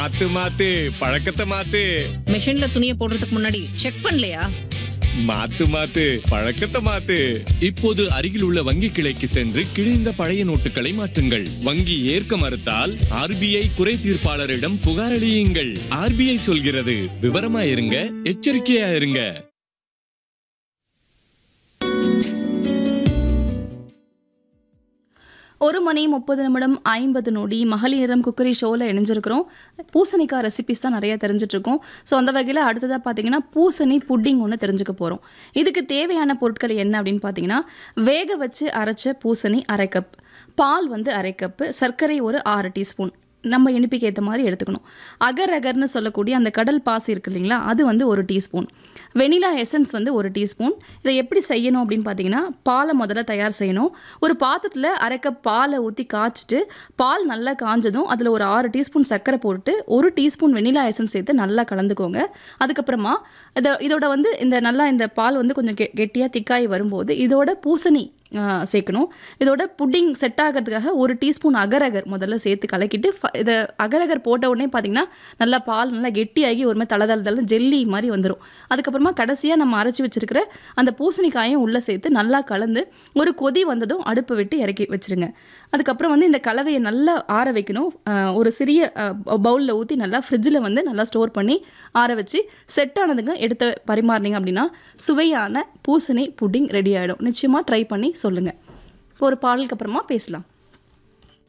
மாத்து மாத்து பழக்கத்தை மாத்து மிஷின்ல துணியை போடுறதுக்கு முன்னாடி செக் பண்ணலையா மாத்து மாத்து பழக்கத்தை மாத்து இப்போது அருகில் உள்ள வங்கி கிளைக்கு சென்று கிழிந்த பழைய நோட்டுகளை மாற்றுங்கள் வங்கி ஏற்க மறுத்தால் ஆர்பிஐ குறை தீர்ப்பாளரிடம் புகாரளியுங்கள் ஆர்பிஐ சொல்கிறது விவரமா இருங்க எச்சரிக்கையா இருங்க ஒரு மணி முப்பது நிமிடம் ஐம்பது நொடி மகளிரம் குக்கரி ஷோவில் இணைஞ்சிருக்கிறோம் பூசணிக்காய் ரெசிபிஸ் தான் நிறைய தெரிஞ்சுட்டு இருக்கோம் ஸோ அந்த வகையில் அடுத்ததாக பார்த்தீங்கன்னா பூசணி புட்டிங் ஒன்று தெரிஞ்சுக்க போகிறோம் இதுக்கு தேவையான பொருட்கள் என்ன அப்படின்னு பார்த்தீங்கன்னா வேக வச்சு அரைச்ச பூசணி அரை கப் பால் வந்து அரை கப்பு சர்க்கரை ஒரு ஆறு டீஸ்பூன் நம்ம இனிப்புக்கு ஏற்ற மாதிரி எடுத்துக்கணும் அகர் அகர்னு சொல்லக்கூடிய அந்த கடல் பாசி இருக்கு இல்லைங்களா அது வந்து ஒரு டீஸ்பூன் வெனிலா எசன்ஸ் வந்து ஒரு டீஸ்பூன் இதை எப்படி செய்யணும் அப்படின்னு பார்த்தீங்கன்னா பாலை முதல்ல தயார் செய்யணும் ஒரு பாத்திரத்தில் அரை கப் பாலை ஊற்றி காய்ச்சிட்டு பால் நல்லா காஞ்சதும் அதில் ஒரு ஆறு டீஸ்பூன் சர்க்கரை போட்டு ஒரு டீஸ்பூன் வெனிலா எசன்ஸ் சேர்த்து நல்லா கலந்துக்கோங்க அதுக்கப்புறமா இதை இதோட வந்து இந்த நல்லா இந்த பால் வந்து கொஞ்சம் கெ கெட்டியாக திக்காய் வரும்போது இதோட பூசணி ஆ, சேர்க்கணும் இதோட புட்டிங் செட் ஆகிறதுக்காக ஒரு டீஸ்பூன் அகரகர் முதல்ல சேர்த்து கலக்கிட்டு ஃப- இதை அகரகர் போட்ட உடனே பார்த்தீங்கன்னா நல்லா பால் நல்லா கெட்டியாகி ஒரு மாதிரி தள தள தள ஜெல்லி மாதிரி வந்துடும் அதுக்கப்புறமா கடைசியாக நம்ம அரைச்சி வச்சிருக்கிற அந்த பூசணிக்காயும் உள்ளே சேர்த்து நல்லா கலந்து ஒரு கொதி வந்ததும் அடுப்பை விட்டு இறக்கி வச்சிருங்க அதுக்கப்புறம் வந்து இந்த கலவையை நல்லா ஆற வைக்கணும் ஆ, ஒரு சிறிய பவுலில் ஊற்றி நல்லா ஃப்ரிட்ஜில் வந்து நல்லா ஸ்டோர் பண்ணி ஆற வச்சு செட் ஆனதுங்க எடுத்து பரிமாறினீங்க அப்படின்னா சுவையான பூசணி புட்டிங் ரெடி ஆகிடும் நிச்சயமாக ட்ரை பண்ணி சொல்லுங்கள் ஒரு பாடலுக்கு அப்புறமா பேசலாம்